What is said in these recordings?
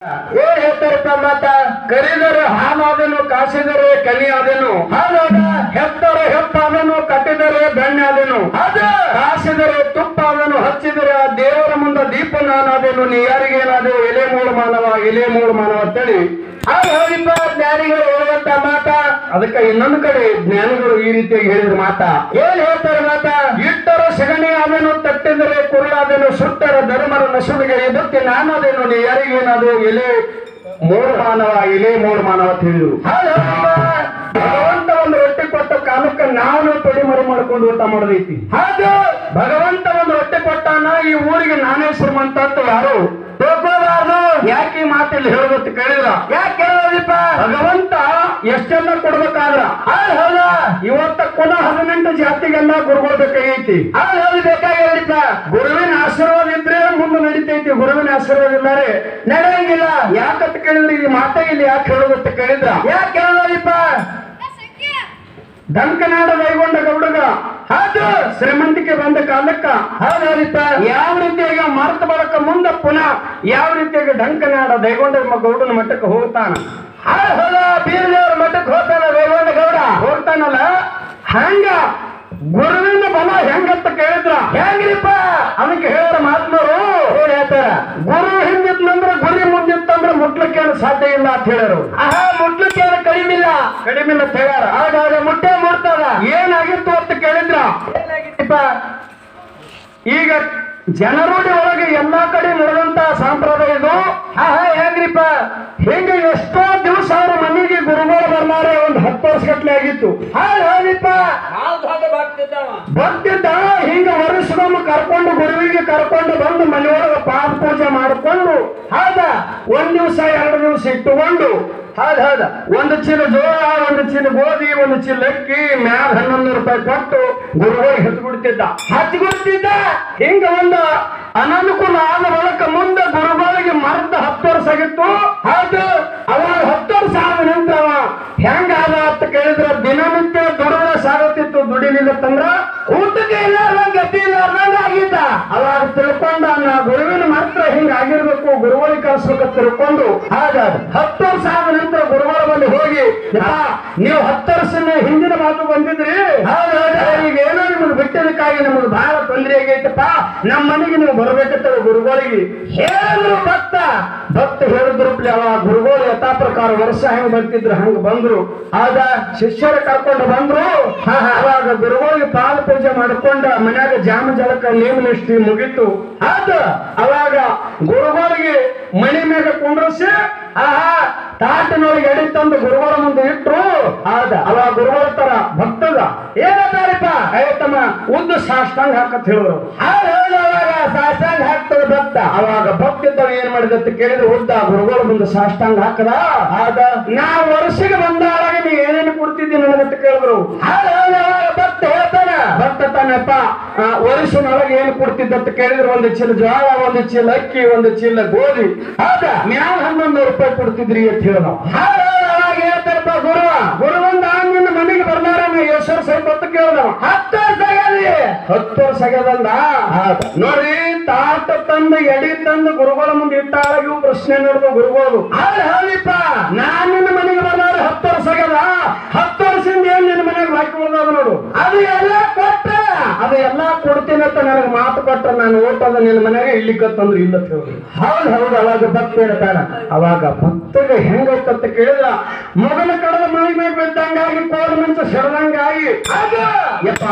ಏನ್ ಹೇಳ್ತಾರಪ್ಪ ಮಾತ ಕರಿದರೆ ಹಾಲಾದನು ಕಾಸಿದರೆ ಕನಿ ಆದನು ಹಾಲಾದ ಹೆತ್ತರೆ ಹೆಪ್ಪಾದನು ಕಟ್ಟಿದರೆ ಬೆಣ್ಣೆ ಆದನು ಅದ ಕಾಸಿದರೆ ತುಪ್ಪ ಆದನು ಹಚ್ಚಿದರೆ ಆ ದೇವರ ಮುಂದೆ ದೀಪ ನಾನಾದನು ನೀ ಯಾರಿಗೇನಾದೆವು ಎಲೆ ಮೂಳು ಮಾನವ ಎಲೆ ಮೂಳು ಮಾನವ ಅಂತೇಳಿ ಹಾಗೆ ಹೇಳಿಪ್ಪ ಜ್ಞಾನಿಗಳು ಹೇಳುವಂತ ಮಾತ ಅದಕ್ಕೆ ಇನ್ನೊಂದು ಕಡೆ ಜ್ಞಾನಿಗಳು ಈ ರೀತಿಯಾಗಿ ಹೇಳಿದ್ರ ಮಾತ ಏನ್ ಹೇಳ್ತಾರೆ ಮಾತ ಇಟ್ಟರ ಸಗಣಿ ಆದನು ತಟ್ಟಿದರೆ ಕುರುಳಾದನು ಸುಟ್ಟರ ಧರ್ಮರ ನಸುಳಿಗೆ ಇದಕ್ಕೆ ನಾನಾದೇನು ನೀ ಯಾರಿಗೇನಾದು ಎಲೆ ಮೂರು ಮಾನವ ಎಲೆ ಮೂರು ಮಾನವ ಅಂತ ಹೇಳಿದ್ರು ಭಗವಂತ ಒಂದು ರೊಟ್ಟಿ ಕೊಟ್ಟ ಕಾಲಕ್ಕೆ ನಾವು ತೊಡಿ ಮರು ಮಾಡ್ಕೊಂಡು ಊಟ ಮಾಡೋದೈತಿ ಹಾಗೆ ಭಗವಂತ ಒಂದು ರೊಟ್ಟಿ ಕೊಟ್ಟಾನ ಈ ಊರಿಗೆ ನಾನೇ ಶ್ರೀಮಂತ ಅಂತ ಯಾರು ತಿಳ್ಕೊಬಾರ್ದು ಯಾಕೆ ಈ ಮಾತಿಲ್ಲಿ ಹೇಳೋದಕ್ಕೆ ಕೇಳಿದ್ರ ಯಾಕೆ ಕೇಳೋದಿಪ್ಪ ಭಗವಂತ ಎಷ್ಟೆಲ್ಲ ಕೊಡ್ಬೇಕಾದ್ರ ಹೌದ್ ಹೌದ ಇವತ್ತ ಪುನಃ ಹದಿನೆಂಟು ಜಾತಿಗೆಲ್ಲ ಗುರುಗಳು ಬೇಕಾಗೈತಿ ಹೌದ್ ಹೌದು ಬೇಕಾಗಿಲ್ಲ ಗುರುವಿನ ಆಶೀರ್ವಾದ ಇದ್ರೆ ಮುಂದೆ ನಡೀತೈತಿ ಗುರುವಿನ ಆಶೀರ್ವಾದ ಇಲ್ಲಾರೆ ನಡೆಯಂಗಿಲ್ಲ ಯಾಕಂತ ಕೇಳಿದ್ರೆ ಈ ಮಾತ ಇಲ್ಲಿ ಯಾಕೆ ಹೇಳೋದತ್ತ ಕೇಳಿದ್ರ ಯಾಕೆ ಹೇಳೋದಿಪ್ಪ ದಂಕನಾಡ ಕೈಗೊಂಡ ಗೌಡಗ ಅದು ಶ್ರೀಮಂತಿಕೆ ಬಂದ ಕಾಲಕ್ಕ ಹೌದೌದಿಪ್ಪ ಯಾವ ರೀತಿಯಾಗಿ ಮರ್ತ ಬರಕ ಮುಂದ ಪುನಃ ಯಾವ ರೀತಿಯಾಗಿ ಡಂಕನಾಡ ದೈಗೊಂಡ ಗೌಡನ ಮಟ್ಟಕ್ಕೆ ಹೋಗ್ತಾನ ಹೌದ್ ಹೌದ ಬೀರದೇವ್ರ ಮಟ್ಟಕ್ಕೆ ಹೋಗ್ತಾನ ದೈಗೊಂಡ ಗೌಡ ಹೋಗ್ತಾನಲ್ಲ ಹಂಗ ಗುರುವಿನ ಬಲ ಹೆಂಗಂತ ಕೇಳಿದ್ರ ಹೆಂಗ್ರಿಪ್ಪ ಅದಕ್ಕೆ ಹೇಳ ಮಾತ್ನವರು ಏನ್ ಹೇಳ್ತಾರ ಗುರು ಹಿಂದಿತ್ತಂದ್ರ ಗುರಿ ಮುಂದಿತ್ತಂದ್ರ ಮುಟ್ಲಿಕ್ಕೇನು ಸಾಧ್ಯ ಇಲ್ಲ ಅಂತ ಹೇಳರು ಆಹಾ ಮುಟ್ಲಿಕ್ಕೇನು ಕಡಿಮೆ ಇಲ್ಲ ಕಡಿಮೆ ಇಲ್ಲ ಅಂತ ಹೇಳ್ಯಾರ ಹಾಗಾದ್ರೆ ಮುಟ್ಟೆ ಮುಟ್ತದ ಏನಾಗಿತ್ತು ಅಂತ ಕೇಳಿದ್ರ ಏನಾಗಿತ್ತಪ್ಪ ಈಗ ಜನರೂಢಿ ಒಳಗೆ ಎಲ್ಲಾ ಕಡೆ ನಡೆದಂತ ಸಂಪ್ರದಾಯ ಇದು ಆಹಾ ಹೆಂಗ್ರಿಪ್ಪ ಹಿಂಗ ಎಷ್ಟೋ ದಿವಸ ಅವ್ರ ಮನೆಗೆ ಗುರುಗಳು ಬರ್ಲಾರೆ ಒಂದ್ ಹತ್ತು ವರ್ಷ ಗಟ್ಲೆ ಆಗಿತ್ತು ಹಾಳ್ ಹೌದಿಪ್ಪ ಬರ್ತಿದ್ದ ಹಿಂಗ ವರ್ಷಗೊಮ್ಮೆ ಕರ್ಕೊಂಡು ಗುರುವಿಗೆ ಕರ್ಕೊಂಡು ಬಂದು ಮನೆಯೊಳಗ ಪಾದ ಪೂಜೆ ಮಾಡಿಕೊಂಡು ಹೌದ ಒಂದ್ ದಿವಸ ಎರಡು ದಿವಸ ಇಟ್ಟುಕೊಂಡು ಹೌದ್ ಹೌದ ಒಂದು ಚೀಲ ಜೋಳ ಒಂದು ಚೀಲ ಗೋಧಿ ಒಂದು ಚೀಲ ಅಕ್ಕಿ ಮ್ಯಾಲ ಹನ್ನೊಂದು ರೂಪಾಯಿ ಕೊಟ್ಟು ಗುರುಗಳಿಗೆ ಹಚ್ಬಿಡ್ತಿದ್ದ ಹಚ್ಬಿಡ್ತಿದ್ದ ಹಿಂಗ ಒಂದು ಅನನುಕೂಲ ಆದ ಬಳಿಕ ಮುಂದೆ ಗುರುಗಳಿಗೆ ಮರದ ಹತ್ತು ವರ್ಷ ಆಗಿತ್ತು ಹೌದು ಅವಾಗ ಹತ್ತು ವರ್ಷ ಆದ ನಂತರ ಅವ ಹೆಂಗಾದ ಅಂತ ಕೇಳಿದ್ರ ದಿನನಿತ್ಯ ದುಡಿದ ಸಾಗುತ್ತಿತ್ತು ದುಡಿಲಿಲ್ಲತ್ತಂದ್ರ ಊಟಕ್ಕೆ ಇಲ್ಲಾರ್ದಂಗ ಗತಿ ಇಲ್ಲಾರ್ದಂಗ ಆಗಿದ್ದ ಅವಾಗ ತಿಳ್ಕೊಂಡ ನಾ ಗುರುವಿನ ಮಾತ್ರ ಹಿಂಗ ಆಗಿರ್ಬೇಕು ಗುರುಗಳಿಗೆ ಕಳ್ಸ್ಬೇಕಂತ ತಿಳ್ಕೊಂಡು ಹಾಗಾದ ಹತ್ತು ವರ್ಷ ಆದ ನಂತರ ಗುರುಗಳ ಬಳಿ ಹೋಗಿ ಯಪ್ಪ, ನೀವು ಹತ್ತು ವರ್ಷನ ಹಿಂದಿನ ಮಾತು ಬಂದಿದ್ರಿ ಹೌದೌದು ಈಗ ಏನೋ ನಿಮ್ಗೆ ಬಿಟ್ಟಿದ್ದಕ್ಕಾಗಿ ನಮ್ಗೆ ಬಹಳ ತೊಂದರೆ ಆಗೈತಪ್ಪ ನಮ್ಮ ಮನೆಗೆ ನೀವು ಬರ್ಬೇಕಂತ ಗುರುಗಳಿಗೆ ಹೇಳಿದ್ರು ಭಕ್ತ ಭಕ್ತ ಹೇಳಿದ್ರುಪ್ಲೆ ಅವ ಗುರುಗಳು ಯಥಾ ಪ್ರಕಾರ ವರ್ಷ ಹೆಂಗ್ ಬರ್ತಿದ್ರು ಹಂಗ ಬಂದ್ರು ಆಗ ಶಿಷ್ಯರ ಕರ್ಕೊಂಡು ಬಂದ್ರು ಹಾ, ಹಾ, ಅವಾಗ ಗುರುಗಳಿಗೆ ಪಾದ ಪೂಜೆ ಮಾಡ್ಕೊಂಡ ಮನ್ಯಾಗ ಜಾಮ ಜಲಕ ನೇಮ ನಿಷ್ಠಿ ಮುಗೀತು ಆದ ಅವಾಗ ಗುರುಗಳಿಗೆ ಮಣಿ ಮೇಲೆ ಕುಂಡ್ರಿಸಿ ಆಹಾ ತಾಟಿನೊಳಗೆ ಎಡಿ ತಂದು ಗುರುಗಳ ಮುಂದೆ ಇಟ್ರು ಆದ ಅವಾಗ ಗುರುಗಳ ತರ ಭಕ್ತಗ ಏನಂತಾರಿಪ್ಪ ಆಯ್ತಮ್ಮ ಉದ್ದ ಸಾಷ್ಟಾಂಗ ಹಾಕತ್ ಹೇಳಿದ್ರು ಹಾಗೆ ಹೇಳಿ ಅವಾಗ ಸಾಷ್ಟಾಂಗ ಹಾಕ್ತದ ಭಕ್ತ ಅವಾಗ ಭಕ್ತಿದ್ದವ ಏನ್ ಮಾಡಿದ ಅಂತ ಕೇಳಿದ್ರೆ ಉದ್ದ ಗುರುಗಳ ಮುಂದೆ ಸಾಷ್ಟಾಂಗ ಹಾಕದ ಆದ ನಾ ವರ್ಷಕ್ಕೆ ಬಂದಾಗ ನೀ ಏನೇನು ಕೊಡ್ತಿದ್ದಿ ನನಗಂತ ಕೇಳಿದ್ರು ಹಾಗೆ ಹೇಳಿ ಅವಾಗ ಭಕ್ತ ಹೇಳ್ತಾನ ಭಕ್ತ ತಾನಪ್ಪ ಆ, ವರ್ಷನೊಳಗೆ ಏನು ಕೊಡ್ತಿದ್ದ ಅಂತ ಕೇಳಿದ್ರೆ ಒಂದು ಚೀಲ ಜೋಳ ಒಂದು ಚೀಲ ಅಕ್ಕಿ ಒಂದು ಚೀಲ ಗೋಧಿ ಆದ ಮ್ಯಾಲ ಹನ್ನೊಂದು ರೂಪಾಯಿ ಕೊಡ್ತಿದ್ರಿ ಅಂತ ಹೇಳ ಅವಾಗ ಹೇಳ್ತಾರಪ್ಪ ಗುರುವ ಗುರುವಂದ ನಿನ್ನ ಮನೆಗೆ ಬರ್ಲಾರ ಎಷ್ಟು ವರ್ಷ ಆಯ್ತು ಅಂತ ಕೇಳ್ದವ ಹತ್ತು ವರ್ಷ ಆಗ್ಯದಿ ಹತ್ತು ವರ್ಷ ಆಗ್ಯದಲ್ಲ ಆದ. ನೋಡ್ರಿ ತಾಟ ತಂದು ಎಡಿ ತಂದು ಗುರುಗಳ ಮುಂದೆ ಇಟ್ಟಾಗ ಇವು ಪ್ರಶ್ನೆ ನೋಡಿದ ಗುರುಗಳು ಹೌದು ಹೌದಿಪ್ಪ ನಾನ್ ನಿನ್ನ ಮನೆಗೆ ಬರ್ಲಾರ ಹತ್ತು ವರ್ಷ ಆಗ್ಯದ ಹತ್ತು ವರ್ಷದಿಂದ ಏನ್ ನಿನ್ನ ಮನೆಗೆ ಬಾಕಿ ಉಳ್ದದ ನೋಡು ಅದು ಎಲ್ಲ ಕೊಟ್ಟ ಅದು ಎಲ್ಲಾ ಕೊಡ್ತೀನಿ ಅಂತ ನನಗೆ ಮಾತು ಕೊಟ್ಟ ನಾನು ಓಟದ ನಿನ್ನ ಮನೆಗೆ ಇಲ್ಲಿಕ್ಕತ್ತಂದ್ರೆ ಇಲ್ಲ ಅಂತ ಹೇಳಿದ್ರು ಹೌದು ಹೌದು ಅವಾಗ ಭಕ್ತ ಹೇಳ್ತಾನ ಅವಾಗ ಭಕ್ತಗೆ ಹೆಂಗೈತಂತ ಕೇಳಿದ್ರ ಮಗನ ಕಡದ ಮನೆಗೆ ಮೇಲೆ ಬಿದ್ದಂಗಾಗಿ ಕೋಲ್ ಮಂಚ ಸೆಳೆದಂಗಾಗಿ ಆಗ ಯಪ್ಪ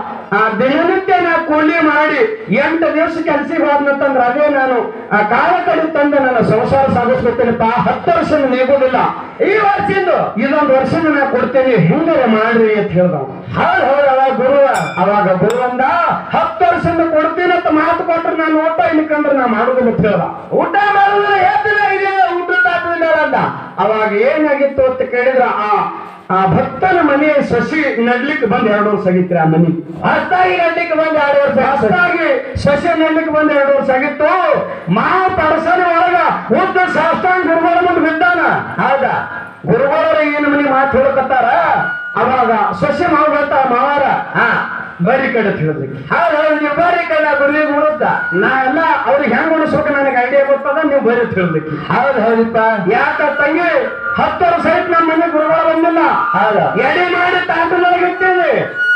ಆ ದಿನನಿತ್ಯ ನಾ ಕೂಲಿ ಮಾಡಿ ಎಂಟು ದಿವಸ ಕೆಲ್ಸಿಗೆ ಹೋದ್ನಂತಂದ್ರೆ ಅದೇ ನಾನು ಆ ಕಾಲ ಕಡೆ ತಂದು ನನ್ನ ಸಂಸಾರ ಸಾಗಿಸ್ಕೊತೇನಪ್ಪ ಹತ್ತು ವರ್ಷ ನೀಗೋದಿಲ್ಲ ಈ ವರ್ಷದಿಂದ ಇದೊಂದು ವರ್ಷನ ನಾ ಕೊಡ್ತೇನೆ ಹಿಂಗಾರೆ ಮಾಡ್ರಿ ಅಂತ ಹೇಳ್ದವ ಹೌದು ಹೌದು ಅವಾಗ ಗುರು ಅವಾಗ ಗುರು ಅಂದ ಹತ್ತು ವರ್ಷದಿಂದ ಕೊಡ್ತೀನಿ ಅಂತ ಮಾತು ಕೊಟ್ರೆ ನಾನು ಊಟ ಇಲ್ಲಿ ಕಂಡ್ರೆ ನಾ ಮಾಡುದಿಲ್ಲ ಅಂತ ಹೇಳ್ದ ಊಟ ಮಾಡುದಿಲ್ಲ ಹೇಳ್ತಿಲ್ಲ ಇದೆ ಊಟದ ಆತದಿಲ್ಲ ಅಂದ ಅವಾಗ ಏನಾಗಿತ್ತು ಅಂತ ಕೇಳಿದ್ರ ಆ ಆ ಭಕ್ತನ ಮನೆ ಸಸಿ ನಡ್ಲಿಕ್ಕೆ ಬಂದ್ ಎರಡು ವರ್ಷ ಆಗಿತ್ರಿ ಆ ಮನಿ ಹೊಸ್ತಾಗಿ ನಡ್ಲಿಕ್ಕೆ ಬಂದ್ ಎರಡು ವರ್ಷ ಹೊಸ್ತಾಗಿ ಸಸಿ ನಡ್ಲಿಕ್ಕೆ ಬಂದ್ ಎರಡು ವರ್ಷ ಆಗಿತ್ತು ಮಾವ ಪರಸನ ಒಳಗ ಉದ್ದ ಶಾಸ್ತ್ರಾಂಗ ಗುರುಗಳ ಮುಂದೆ ಬಿದ್ದಾನ ಹೌದ ಗುರುಗಳರ ಏನು ಮನಿ ಮಾತು ಹೇಳ್ಕತ್ತಾರ ಅವಾಗ ಸಸ್ಯ ಮಾವ ಹೇಳ್ತಾರ ಮಾವಾರ ಹಾ ಬರಿ ಕಡೆ ಅಂತ ಹೇಳಿದ್ರಿ ಹೌದು ಹೌದು ನೀವು ಬರ್ರಿ ಕಣ್ಣ ಗುರುವಿಗೆ ಉಣುತ್ತ ನಾ ಎಲ್ಲ ಅವ್ರಿಗೆ ಹೆಂಗ್ ಉಣಿಸ್ಬೇಕು ನನಗೆ ಐಡಿಯಾ ಗೊತ್ತದ ನೀವು ಬರಿ ಅಂತ ಹೇಳಿದ್ರಿ ಹೌದು ಹೌದಪ್ಪ ಯಾಕ ತಂಗಿ ಹತ್ತು ವರ್ಷ ಆಯ್ತು ನಮ್ಮ ಮನೆ ಗುರುಗಳು ಬಂದಿಲ್ಲ ಹೌದು ಎಡೆ ಮಾಡಿ ತಾಟನೊಳಗೆ ಇಟ್ಟೇವೆ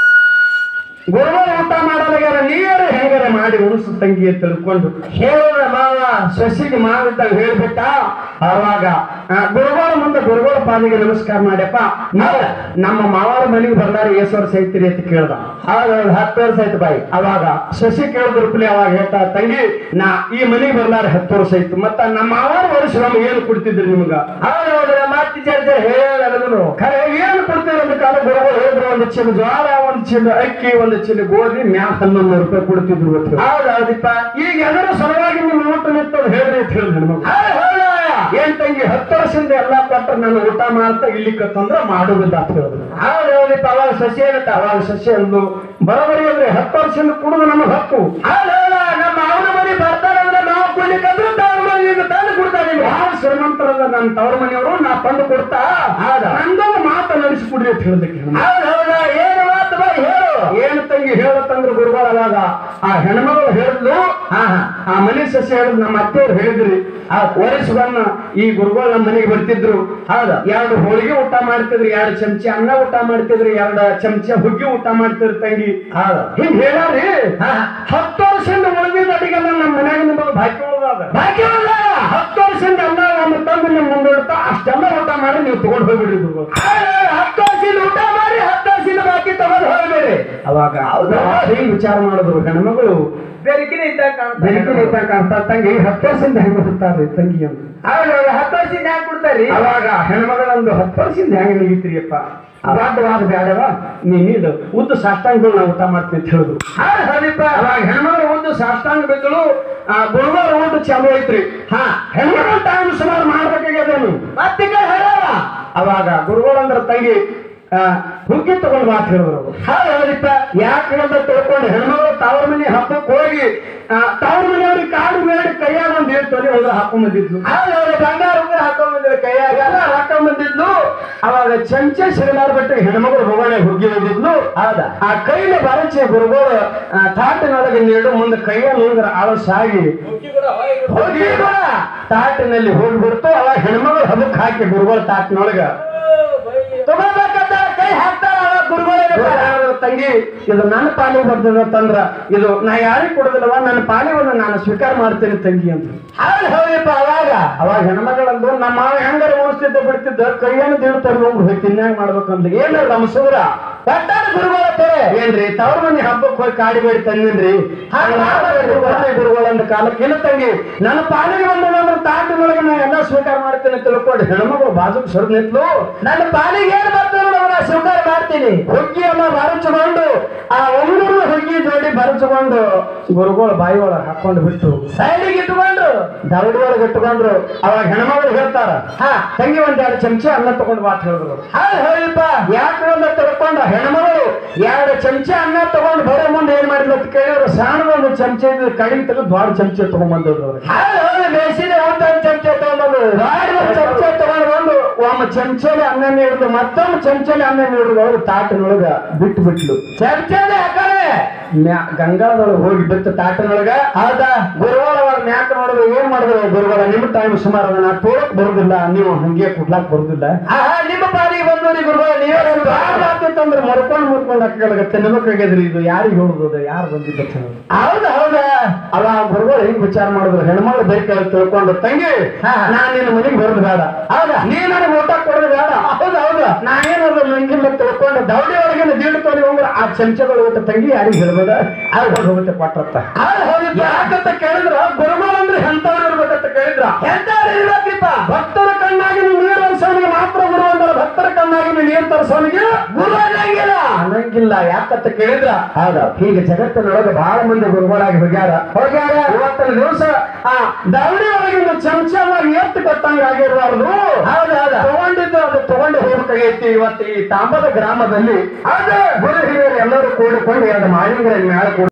ಗುರುಗಳು ಊಟ ಮಾಡಲಾಗ್ಯಾರ ನೀರು ಹೆಂಗಾರ ಮಾಡಿ ಉಣಿಸು ತಂಗಿ ಅಂತ ತಿಳ್ಕೊಂಡು ಹೇಳೋಣ ಮಾವ ಸೊಸಿಗೆ ಮಾಡಿದ್ದಾಗ ಹೇಳ್ಬಿಟ್ಟ ಅವಾಗ ಆ, ಗುರುಗಳ ಮುಂದೆ ಗುರುಗಳ ಪಾದಿಗೆ ನಮಸ್ಕಾರ ಮಾಡ್ಯಪ್ಪ ನಾವು ನಮ್ಮ ಮಾವಾರ ಮನೆಗೆ ಬಂದಾರ ಏಸ್ ವರ್ಷ ಐತಿರಿ ಅಂತ ಕೇಳ್ದ ಹೌದು ಹೌದು ಹತ್ತು ವರ್ಷ ಆಯ್ತು ಬಾಯಿ ಅವಾಗ ಶಶಿ ಕೇಳಿದ್ರಪ್ಲೆ ಅವಾಗ ಹೇಳ್ತಾ ತಂಗಿ ನಾ ಈ ಮನೆಗೆ ಬರ್ಲಾರ ಹತ್ತು ವರ್ಷ ಆಯ್ತು ಮತ್ತ ನಮ್ಮ ಮಾವಾರ ವರ್ಷ ನಮ್ಗೆ ಏನು ಕೊಡ್ತಿದ್ರಿ ನಿಮ್ಗ ಹೌದು ಹೌದು ನಮ್ಮ ಮತ್ತೆ ಚರ್ಚೆ ಹೇಳ ನನಗೂ ಖರೆ ಏನು ಕೊಡ್ತೀರಿ ಅಂತ ಕಾಲ ಗುರುಗಳು ಹೇಳಿದ್ರು ಒಂದು ಚೀಲ ಜ್ವಾಳ ಒಂದು ಚೀಲ ಅಕ್ಕಿ ಒಂದು ಚೀಲ ಗೋಧಿ ಮ್ಯಾಲ ಹನ್ನೊಂದು ರೂಪಾಯಿ ಕೊಡ್ತಿದ್ರು ಗೊತ್ತು ಹೌದು ಹೌದಪ್ಪ ಈಗ ಅದರ ಸಲುವಾಗಿ ನಿಮ್ಮ ಊಟ ನಿಂತದ್ದು ಹೇಳ್ರಿ ಅಂತ ಹೇಳಿದ್ ಹೆಣ್ಮಗು ಹೌದು ಹೌದು ಏನ್ ತಂಗಿ ಹತ್ತು ವರ್ಷದಿಂದ ಎಲ್ಲಾ ಕೊಟ್ಟ ನಾನು ಊಟ ಮಾಡ್ತಾ ಇಲ್ಲಿ ಕತ್ತಂದ್ರ ಮಾಡುವುದಿಲ್ಲ ಅಂತ ಹೇಳಿದ್ರು ಹೌದು ಹೌದಪ್ಪ ಅವಾಗ ಸಸಿ ಏನತ್ತ ಅವಾಗ ಸಸ್ಯ ಅಂದು ಬರೋಬರಿ ಅಂದ್ರೆ ಹತ್ತು ವರ್ಷದಿಂದ ಕುಡಿದು ನಮಗೆ ಹಕ್ಕು ಹೌದು ಹೌದು ನಮ್ಮ ಅವನ ಮನೆ ಬರ್ತಾರಂದ್ರೆ ನಾವು ಕೊಡ್ಲಿಕ್ಕಂದ್ರೆ ತವ್ರ ಮನೆಯಿಂದ ತಂದು ಕೊಡ್ತಾರೆ ನಿಮ್ಗೆ ಯಾವ ಶ್ರೀಮಂತರದ ನನ್ನ ತವ್ರ ಮನೆಯವರು ನಾ ತಂದು ಕೊಡ್ತಾ ಹೌದಾ? ನಂದೊಂದು ಮಾತು ನಡೆಸಿಕೊಡ್ರಿ ಅಂತ ಹೇಳಿದಕ್ಕೆ ಹೆಣ್ಮಗು. ಹೌದು ಹೌದು ಏನು ಮಾತು ಬಾಯಿ ಹೇಳು ಏನು ತಂಗಿ ಹೇಳತ್ತಂದ್ರೆ ಗುರುಗಳು ಅವಾಗ ಆ ಹೆಣ್ಮಗಳು ಹೇಳಿದ್ಲು ಹಾ ಹಾ ಆ ಮನೆ ಸಸ್ಯ ಹೇಳಿದ್ ನಮ್ಮ ಅತ್ತೆಯವ್ರು ಹೇಳಿದ್ರಿ ಆ ವರ್ಷವನ್ನ ಈ ಗುರುಗಳು ನಮ್ಮ ಮನೆಗೆ ಬರ್ತಿದ್ರು ಹೌದು ಎರಡು ಹೋಳಿಗೆ ಊಟ ಮಾಡ್ತಿದ್ರಿ ಎರಡು ಚಮಚ ಅನ್ನ ಊಟ ಮಾಡ್ತಿದ್ರಿ ಎರಡು ಚಮಚ ಹುಗ್ಗಿ ಊಟ ಮಾಡ್ತಿದ್ರಿ ತಂಗಿ ಹೌದು ಹಿಂಗ್ ಹೇಳಾರಿ ಹಾ ಹತ್ತು ವರ್ಷದಿಂದ ಉಳಿದಿದ್ದ ಅಡಿಗೆಲ್ಲ ನಮ್ಮ ಮನ್ಯಾಗ ನಿಮಗೆ ಬಾಕಿ ಉಳ್ದಾದ ಬಾಕಿ ಉಳ್ದ? ಹತ್ತು ವರ್ಷದಿಂದ ಎಲ್ಲ ನಮ್ಮ ತಂದು ನಿಮ್ ಮುಂದೆ ಇಡ್ತಾ ಅಷ್ಟೆಲ್ಲ ಊಟ ಮಾಡಿ ನೀವು ತಗೊಂಡು ಹೋಗ್ಬಿಡ್ರಿ ಗುರುಗಳು ಹೌದು, ಹೌದು, ಹತ್ತು ವರ್ಷದಿಂದ ಊಟ ಮಾಡಿ ಹತ್ತು ವರ್ಷದಿಂದ ಬಾಕಿ ತಗೊಂಡು ಹೋಗ್ಬೇಡಿ ಅವಾಗ ಹೌದಾ? ಹಿಂಗ್ ವಿಚಾರ ಮಾಡಿದ್ರು ಹೆಣ್ಮಗಳು ಬೆರಕಿನ ಇದ್ದಾಗ ಬೆಳಕಿನ ಇದ್ದಾಗ ಕಾಣ್ತಾ ತಂಗಿ ಹತ್ತು ವರ್ಷದಿಂದ ಹೆಂಗ್ ಬರ್ತಾರೆ ತಂಗಿ ಅಂತ ಹೌದು ಹೌದು ಹತ್ತು ವರ್ಷದಿಂದ ಹ್ಯಾಂಗ ಕೊಡ್ತಾರಿ ಅವಾಗ ಹೆಣ್ಮಗಳಂದು ಹತ್ತು ವರ್ಷದಿಂದ ಹೆಂಗ್ ನಿಗಿತ್ರಿಯಪ್ಪ ವಾದ ಬೇಡವ ನೀ ನೀಡು ಉದ್ದು ಸಾಷ್ಟಾಂಗಗಳು ನಾವು ಊಟ ಮಾಡ್ತೀನಿ ಅಂತ ಹೇಳಿದ್ರು ಹೌದು ಹೌದಪ್ಪ ಅವಾಗ ಹೆಣ್ಮಗಳು ಉದ್ದು ಸಾಷ್ಟಾಂಗ ಬಿದ್ದಳು ಆ ಗುರುವಾರ ಊಟ ಚಾಲು ಐತ್ರಿ ಹಾ ಹೆಣ್ಮಗಳು ಟೈಮ್ ಸುಮಾರು ಮಾಡ್ಬೇಕಾಗ್ಯದೇನು ಮತ್ತೆ ಹೇಳಲ್ಲ ಅವಾಗ ಗುರುಗಳಂದ್ರ ತಂಗಿ ಆ, ಹುಗ್ಗಿ ತಗೊಂಡು ಮಾತು ಹೇಳಿದ್ರು ಅವ್ರು. ಹೌದು ಹೌದಪ್ಪ ಯಾಕೆ ಅಂತ ತಿಳ್ಕೊಂಡು ಹೆಣ್ಮಗಳು ತವ್ರ ಮನೆ ಹಬ್ಬಕ್ಕೆ ಹೋಗಿ ಆ, ತವ್ರ ಮನೆಯವ್ರಿಗೆ ಕಾಡು ಮೇಡಿ ಕೈಯಾಗ ಒಂದು ಏಳು ತೊಲೆ ಹೋದ್ರೆ ಹಾಕೊಂಡ್ ಬಂದಿದ್ಲು ಹೌದು ಹೌದು ಬಂಗಾರ ಉಂಗುರ ಹಾಕೊಂಡ್ಬಂದ್ರೆ ಕೈಯಾಗ ಎಲ್ಲ ಹಾಕೊಂಡ್ ಬಂದಿದ್ಲು ಅವಾಗ ಚಂಚ ಸಿಗಲಾರ ಬಿಟ್ಟು ಹೆಣ್ಮಗಳು ಭಗವಾನೆ ಹುಗ್ಗಿ ಬಂದಿದ್ಲು ಹೌದಾ ಆ ಕೈಲಿ ಬರಚೆ ಗುರುಗಳು ಆ, ತಾಟಿನೊಳಗೆ ನೀಡು ಮುಂದೆ ಕೈಯ ನುಂಗ್ರ ಆಳಸಾಗಿ ಹೋಗಿ ಕೂಡ ತಾಟಿನಲ್ಲಿ ಹೋಗ್ಬಿಡ್ತು ಅವಾಗ ಹೆಣ್ಮಗಳು ಹಬ್ಬಕ್ಕೆ ಹಾಕಿ ಗುರುಗಳ ತಾಟಿನೊಳಗ ತಗೋಬೇಕಂತ ಕೈ ಹಾಕ್ತಾರ ಅವಾಗ ಗುರುಗಳೇ ಗುರುಗಳಾದ್ರು ತಂಗಿ ಇದು ನನ್ನ ಪಾಲಿಗೆ ಬರ್ತದ ತಂದ್ರ ಇದು ನಾ ಯಾರಿಗ್ ಕೊಡೋದಿಲ್ಲವ ನನ್ನ ಪಾಲಿಗೆ ನಾನು ಸ್ವೀಕಾರ ಮಾಡ್ತೇನೆ ತಂಗಿ ಅಂತ ಹೌದು ಹೌದಪ್ಪ ಅವಾಗ ಅವಾಗ ಹೆಣ್ಮಗಳಂದು ನಮ್ಮ ಮಾವ ಹೆಂಗಾರ ಉಳಿಸ್ತಿದ್ದ ಬಿಡ್ತಿದ್ದ ಕೈಯನ್ನು ದಿಡ್ ತಗೊಂಡು ಹೋಗಿ ತಿನ್ನಾಗ ಮಾಡ್ಬೇಕಂದ್ರೆ ಏನ ನಮ್ಮ ಸುಗ್ರ ಪಟ್ಟಾಣ ಗುರುಗಳ ತಾರೆ ಏನ್ರಿ ತವ್ರ ಮನೆ ಹಬ್ಬಕ್ಕೆ ಹೋಗಿ ಕಾಡಿ ಬೇಡಿ ತಂದಿನ್ರಿ ಗುರುಗಳಂದ ಕಾಲಕ್ಕೆ ಇಲ್ಲ ತಂಗಿ ನನ್ನ ಪಾಲಿಗೆ ಬಂದ್ರೆ ತಾಟಿನೊಳಗೆ ನಾ ಎಲ್ಲ ಸ್ವೀಕಾರ ಮಾಡ್ತೇನೆ ತಿಳ್ಕೊಂಡು ಹೆಣ್ಮಗಳು ಬಾಜು ಸರ್ ನಿಂತ್ಲು ನನ್ನ ಪಾಲಿಗೆ ಏನ್ ಬರ್ತದೆ ನೋಡೋಣ ಸ್ವೀಕಾರ ಮಾಡ್ತೀನಿ ಹುಗ್ಗಿ ಎಲ್ಲ ಬರಚುಕೊಂಡು ಆ ಒಂದೂರು ಹುಗ್ಗಿ ಜೋಡಿ ಬರಚುಕೊಂಡು ಗುರುಗಳು ಬಾಯಿ ಒಳಗೆ ಹಾಕೊಂಡು ಬಿಟ್ಟು ಸೈಡಿಗೆ ಇಟ್ಕೊಂಡು ದವಡಿ ಒಳಗೆ ಇಟ್ಕೊಂಡ್ರು ಅವಾಗ ಹೆಣ್ಮಗಳು ಹೇಳ್ತಾರ ಹಾ ತಂಗಿ ಒಂದ್ ಎರಡು ಚಮಚ ಅನ್ನ ತಗೊಂಡು ಮಾತು ಹೇಳಿದ್ರು ಹೌದು ಹೌದಪ್ಪ ಯಾಕೆ ಅಂತ ತಿಳ್ಕೊಂಡ ಹೆಣ್ಮಗಳು ಎರಡು ಚಮಚ ಅನ್ನ ತಗೊಂಡು ಬರೋ ಮುಂದೆ ಏನ್ ಮಾಡಿದ್ಲು ಅಂತ ಕೇಳಿದ್ರು ಸಣ್ಣದ ಒಂದು ಚಮಚ ಇದ್ದು ಕಡಿಮೆ ತೆಗೆದು ದೊಡ್ಡ ಚಮಚ ತಗೊಂಡ್ಬಂದಿದ್ರು ಅವ್ರಿಗೆ. ಹೌದು ಹೌದು ಬೇಸಿದ ಊಟ ಒಂದು ಚಮಚ ತಗೊಂಡು ದೊಡ್ಡ ಒಂದು ಚಮಚ ತಗೊಂಡು ಬಂದು ಒಮ್ಮ ಚಮಚಲಿ ಅನ್ನ ನೀಡಿದ್ರು ಮತ್ತೊಮ್ಮೆ ಚಮಚಲಿ ಅನ್ನ ನೀಡಿದ್ರು ಅವ್ರು ತಾಟಿನೊಳಗ ಬಿಟ್ಟು ಬಿಟ್ಲು ಚಮಚನೇ ಹಾಕಲೆ ಮ್ಯಾ ಗಂಗಾಳದೊಳಗೆ ಹೋಗಿ ಬಿತ್ತು ತಾಟಿನೊಳಗ ಹೌದಾ ಗುರುವಾರ ಅವಾಗ ಮ್ಯಾಕ್ ನೋಡಿದ್ರು ಏನ್ ಮಾಡಿದ್ರು ಗುರುವಾರ ನಿಮ್ಮ ಟೈಮ್ ಸುಮಾರು ಅದ ನಾ ತೋರಕ್ ಬರುದಿಲ್ಲ ನೀವು ಹಂಗೆ ಕುಟ್ಲಾಕ್ ಬರುದಿಲ್ಲ ಆಹಾ ನಿಮ್ಮ ಪಾಲಿಗೆ ಬಂದವ್ರಿ ಗುರುಗಳು ನೀವೇ ಆಗ್ತಿತ್ತಂದ್ರೆ ಮರ್ಕೊಂಡ್ ಮುರ್ಕೊಂಡ್ ಅಕ್ಕಗಳಿಗೆ ತಿನ್ಬೇಕಾಗ್ಯದ್ರಿ ಇದು ಯಾರಿಗೆ ಹೇಳುದು ಯಾರು ಬಂದಿದ್ದ ಹೌದಾ ಹೌದಾ ಅವ ಗುರುಗಳು ಹೆಂಗ್ ವಿಚಾರ ಮಾಡಿದ್ರು ಹೆಣ್ಮಗಳು ಬೇಕು ತಿಳ್ಕೊಂಡು ತಂಗಿ ಹಾ. ನಾನ್ ನಿನ್ನ ಮನೆಗೆ ಬರೋದು ಬೇಡ ಹೌದಾ ನೀ ನನಗೆ ಊಟ ಕೊಡೋದು ಬೇಡ ಹೌದು ಹೌದು ನಾ ಏನಾದ್ರು ನಂಗಿಲ್ಲ ತಿಳ್ಕೊಂಡು ದೌಡಿ ಒಳಗಿನ ದೀಡ್ ತೊಲಿ ಹೋಗ್ರೆ ಆ ಚಮಚಗಳು ಊಟ ತಂಗಿ ಯಾರಿಗೆ ಹೇಳ್ಬೋದ ಅದು ಹೋಗುತ್ತೆ ಕೊಟ್ರತ್ತ ಹೌದು ಹೌದಪ್ಪ ಯಾಕಂತ ಕೇಳಿದ್ರ ಗುರುಗಳು ಅಂದ್ರೆ ಎಂತವ್ರು ಇರ್ಬೇಕಂತ ಕೇಳಿದ್ರ ಎಂತವ್ರು ಇರ್ಬೇಕ್ರಿಪ್ಪ ಭಕ್ತರ ಕಣ್ಣಾಗಿ ನೀರು ಅನ್ಸೋನಿಗೆ ಮಾತ್ರ ಗುರು ಅಂದ್ರೆ ಭಕ್ತರ ಕಣ್ಣಾಗಿ ನೀರು ತರಿಸೋನಿಗೆ ಗುರು ಅನ್ನಂಗಿಲ್ಲ ಅನ್ನಂಗಿಲ್ಲ ಯಾಕಂತ ಕೇಳಿದ್ರ ಹೌದ ಹೀಗೆ ಜಗತ್ತಿನೊಳಗೆ ಬಹಳ ಮಂದಿ ಗುರುಗಳಾಗಿ ಹೋಗ್ಯಾರ ಹೋಗ್ಯಾರ ಇವತ್ತಿನ ದಿವಸ ಆ ದವಡಿ ಒಳಗಿನ ಚಮಚವಾಗಿ ಎತ್ತು ಕೊಟ್ಟಂಗ ಆಗಿರಬಾರ್ದು ಹೌದು ಹೌದು ತಗೊಂಡಿದ್ದು ಅದು ತಗೊಂಡು ಹೋಗ್ಬೇಕಾಗೈತಿ ಇವತ್ತು ಈ ತಾಂಬದ ಗ್ರಾಮದಲ್ಲಿ ಹೌದು ಗುರು ಹಿರಿಯರು ಎಲ್ಲರೂ ಕೂಡಿಕೊಂಡು ಎರಡು ಮಾಳಿಂಗರ ಮ್ಯಾಲ